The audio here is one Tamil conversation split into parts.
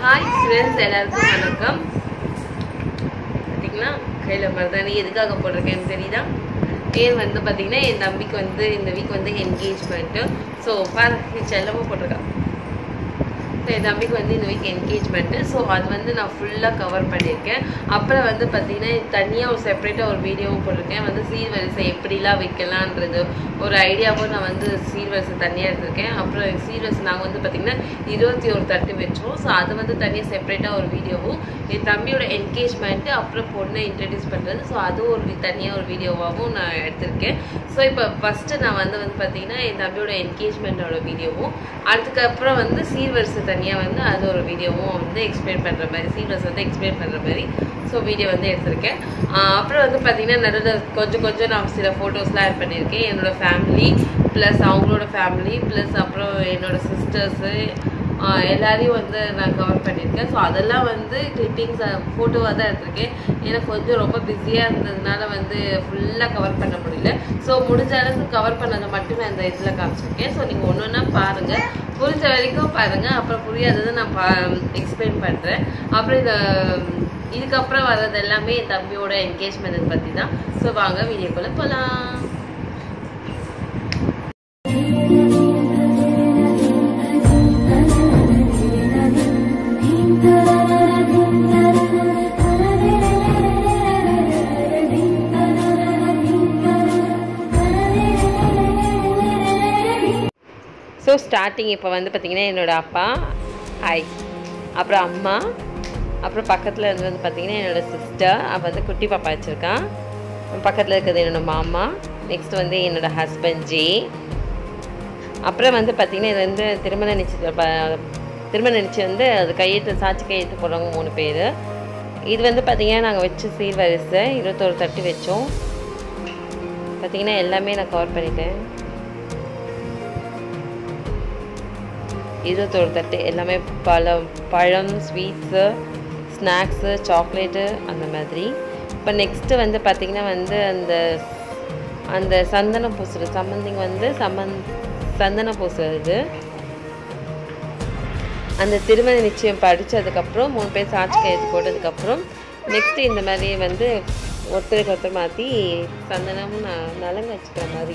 ஹாய் ஃப்ரெண்ட்ஸ் எல்லாருக்கும் வணக்கம் பார்த்தீங்களா கையில் மருதாணி எதுக்காக போட்டிருக்கேன்னு தெரியுதா ஏன் வந்து பார்த்தீங்கன்னா என் தம்பிக்கு வந்து இந்த வீக் வந்து என்கேஜ்மெண்ட்டு ஸோ பாரு செல்லமும் போட்டிருக்கா ஸோ என் தம்பிக்கு வந்து இந்த வீக் என்கேஜ்மெண்ட்டு ஸோ அது வந்து நான் ஃபுல்லாக கவர் பண்ணியிருக்கேன் அப்புறம் வந்து பார்த்தீங்கன்னா தனியாக ஒரு செப்பரேட்டாக ஒரு வீடியோவும் போட்டிருக்கேன் வந்து சீர்வரிசை எப்படிலாம் வைக்கலான்றது ஒரு ஐடியாவும் நான் வந்து சீர்வரிசை தனியாக எடுத்திருக்கேன் அப்புறம் சீர்வரிசை நாங்கள் வந்து பார்த்தீங்கன்னா இருபத்தி ஒரு தட்டு வச்சோம் ஸோ அது வந்து தனியாக செப்பரேட்டாக ஒரு வீடியோவும் என் தம்பியோட என்கேஜ்மெண்ட்டு அப்புறம் பொண்ணை இன்ட்ரடியூஸ் பண்ணுறது ஸோ அதுவும் ஒரு தனியாக ஒரு வீடியோவாகவும் நான் எடுத்திருக்கேன் ஸோ இப்போ ஃபஸ்ட்டு நான் வந்து வந்து பார்த்தீங்கன்னா என் தம்பியோட என்கேஜ்மெண்ட்டோட வீடியோவும் அதுக்கப்புறம் வந்து சீர்வரிசை தனியாக வந்து அது ஒரு வீடியோவும் வந்து எக்ஸ்பிளைன் பண்ணுற மாதிரி சீர்வரிசை வந்து எக்ஸ்பிளைன் பண்ணுற மாதிரி ஸோ வீடியோ வந்து எடுத்திருக்கேன் ஆஹ் அப்புறம் வந்து பார்த்தீங்கன்னா நடுவில் கொஞ்சம் கொஞ்சம் நான் சில ஃபோட்டோஸ்லாம் ஆட் பண்ணியிருக்கேன் என்னோட ஃபேமிலி ப்ளஸ் அவங்களோட ஃபேமிலி ப்ளஸ் அப்புறம் என்னோட சிஸ்டர்ஸு எல்லாரையும் வந்து நான் கவர் பண்ணியிருக்கேன் ஸோ அதெல்லாம் வந்து கிளிப்பிங்ஸ் ஃபோட்டோவாக தான் எடுத்திருக்கேன் ஏன்னா கொஞ்சம் ரொம்ப பிஸியாக இருந்ததுனால வந்து ஃபுல்லாக கவர் பண்ண முடியல ஸோ முடிஞ்ச அளவுக்கு கவர் பண்ணதை மட்டும் நான் இந்த இதில் காமிச்சிருக்கேன் ஸோ நீங்கள் ஒன்று ஒன்றா பாருங்கள் புரிஞ்ச வரைக்கும் பாருங்கள் அப்புறம் புரியாததை நான் பா எக்ஸ்பிளைன் பண்ணுறேன் அப்புறம் இந்த இதுக்கப்புறம் வர்றது எல்லாமே என் தம்பியோட என்கேஜ்மெண்ட் பற்றி தான் ஸோ வாங்க வீடியோக்குள்ளே போகலாம் ஸோ ஸ்டார்டிங் இப்போ வந்து பார்த்திங்கன்னா என்னோட அப்பா ஐ அப்புறம் அம்மா அப்புறம் பக்கத்தில் இருந்து வந்து பார்த்திங்கன்னா என்னோடய சிஸ்டர் அவள் வந்து குட்டி பாப்பா வச்சுருக்கான் பக்கத்தில் இருக்கிறது என்னோடய மாமா நெக்ஸ்ட் வந்து என்னோடய ஹஸ்பண்ட் ஜே அப்புறம் வந்து பார்த்திங்கன்னா இது வந்து திருமண நிச்சயத்தில் ப திருமண நிச்சயம் வந்து அது கையெழுத்து சாட்சி கையெழுத்து போடுறவங்க மூணு பேர் இது வந்து பார்த்திங்கன்னா நாங்கள் வச்ச சீர்வரிசை இருபத்தோரு தட்டு வச்சோம் பார்த்திங்கன்னா எல்லாமே நான் கவர் பண்ணிட்டேன் இருபத்தோரு தட்டு எல்லாமே பழம் பழம் ஸ்வீட்ஸு ஸ்நாக்ஸு சாக்லேட்டு அந்த மாதிரி இப்போ நெக்ஸ்ட்டு வந்து பார்த்திங்கன்னா வந்து அந்த அந்த சந்தனம் பூசுறது சம்மந்திங் வந்து சம்மந் சந்தனம் பூசுறது அந்த திருமண நிச்சயம் படித்ததுக்கப்புறம் மூணு பேர் சாட்சி கையெழுத்து போட்டதுக்கப்புறம் நெக்ஸ்ட்டு இந்த மாதிரி வந்து ஒருத்தருக்கு ஒருத்தர் மாற்றி சந்தனம் ந- நலங்கு வச்சுக்கிற மாதிரி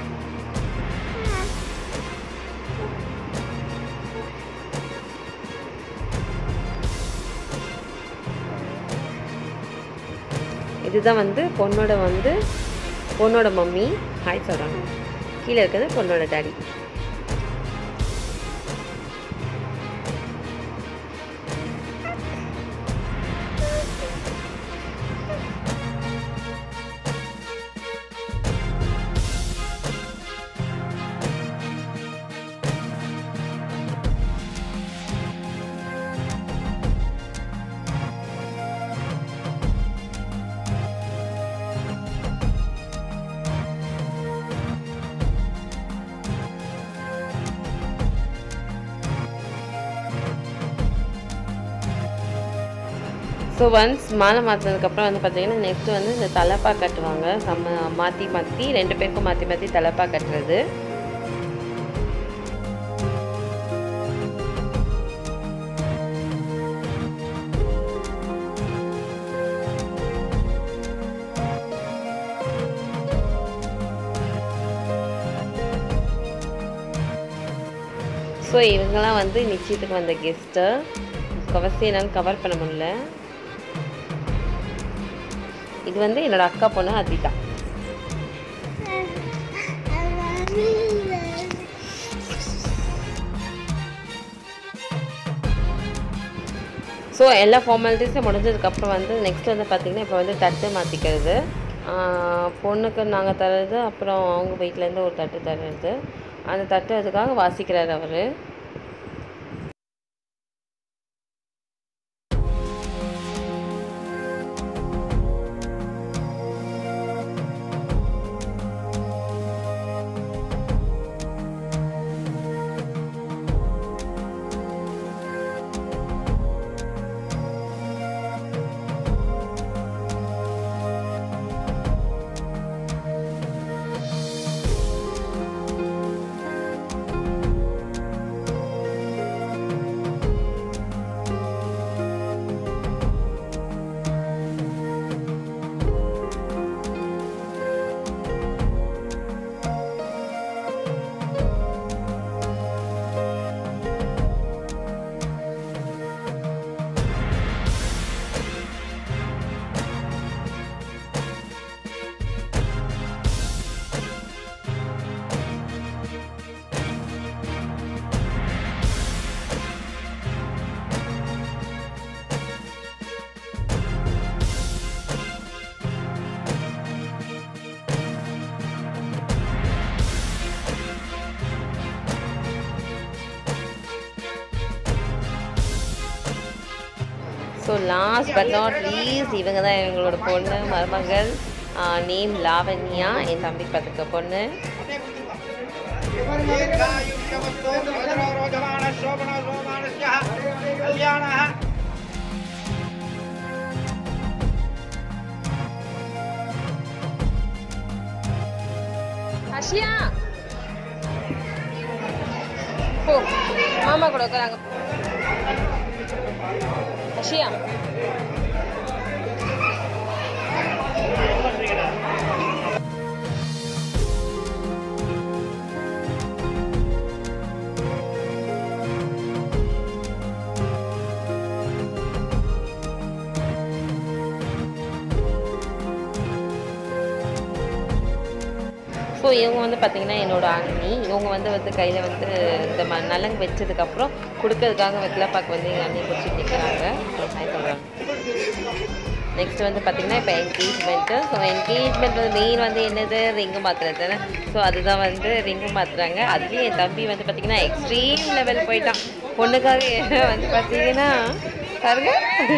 இதுதான் வந்து பொண்ணோட வந்து பொண்ணோட மம்மி ஹாய் சொல்கிறாங்க கீழே இருக்கிறது பொண்ணோட டாடி ஸோ ஒன்ஸ் மாலை மாற்றினதுக்கப்புறம் வந்து பார்த்தீங்கன்னா நெக்ஸ்ட்டு வந்து இந்த தலப்பா கட்டுவாங்க செம்ம மாற்றி மாற்றி ரெண்டு பேருக்கும் மாற்றி மாற்றி தலப்பா கட்டுறது ஸோ இவங்கெல்லாம் வந்து நிச்சயத்துக்கு வந்த கெஸ்ட்டு கவசி என்னால் கவர் பண்ண முடியல இது வந்து என்னோட அக்கா பொண்ணு அதிதா ஸோ எல்லா ஃபார்மாலிட்டிஸும் முடிஞ்சதுக்கப்புறம் வந்து நெக்ஸ்ட் வந்து பார்த்திங்கன்னா இப்போ வந்து தட்டு மாற்றிக்கிறது பொண்ணுக்கு நாங்கள் தர்றது அப்புறம் அவங்க வீட்டிலேருந்து ஒரு தட்டு தர்றது அந்த தட்டு அதுக்காக வாசிக்கிறார் அவர் so last but not least இவங்க தான் எங்களோட பொண்ணு மருமகள் நேம் லாவண்யா என் தம்பி பார்த்துக்க பொண்ணு दीर्घायुष्यवत्तो रोजमानः शोभनो सोमानस्यः कल्याणः அஷியா போ மாமா கூட உட்காராங்க அஷியா ஸோ இவங்க வந்து பார்த்தீங்கன்னா என்னோட அண்ணி இவங்க வந்து வந்து கையில் வந்து இந்த ம நலங்கு வச்சதுக்கப்புறம் கொடுக்கறதுக்காக வெத்தலைப்பாக்கு வந்து எங்கள் அண்ணி பிடிச்சிட்டு நிற்கிறாங்க சொல்கிறாங்க நெக்ஸ்ட் வந்து பார்த்தீங்கன்னா இப்போ என்கேஜ்மெண்ட்டு ஸோ என்கேஜ்மெண்ட் வந்து மெயின் வந்து என்னது ரிங்கு மாத்துறது தானே ஸோ அதுதான் வந்து ரிங்கு மாத்துறாங்க அதுலேயும் என் தம்பி வந்து பார்த்தீங்கன்னா எக்ஸ்ட்ரீம் லெவல் போயிட்டான் பொண்ணுக்காக வந்து பார்த்தீங்கன்னா பாருங்க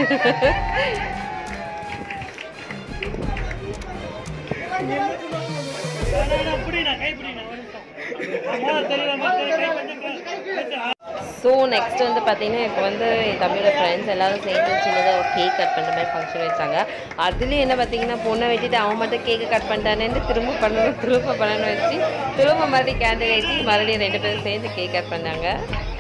ஸோ நெக்ஸ்ட் வந்து பார்த்தீங்கன்னா இப்போ வந்து என் தம்பியோட ஃப்ரெண்ட்ஸ் எல்லாரும் சேர்ந்து சின்னதாக ஒரு கேக் கட் பண்ணுற மாதிரி ஃபங்க்ஷன் வச்சாங்க அதுலேயும் என்ன பார்த்தீங்கன்னா பொண்ணை வெட்டிட்டு அவன் மட்டும் கேக்கு கட் பண்ணிட்டானேன்னு திரும்ப பண்ணணும் திரும்ப பண்ணணும்னு வச்சு திரும்ப மறுபடியும் கேண்டில் ஏற்றி மறுபடியும் ரெண்டு பேரும் சேர்ந்து கேக் கட் பண்ணாங்க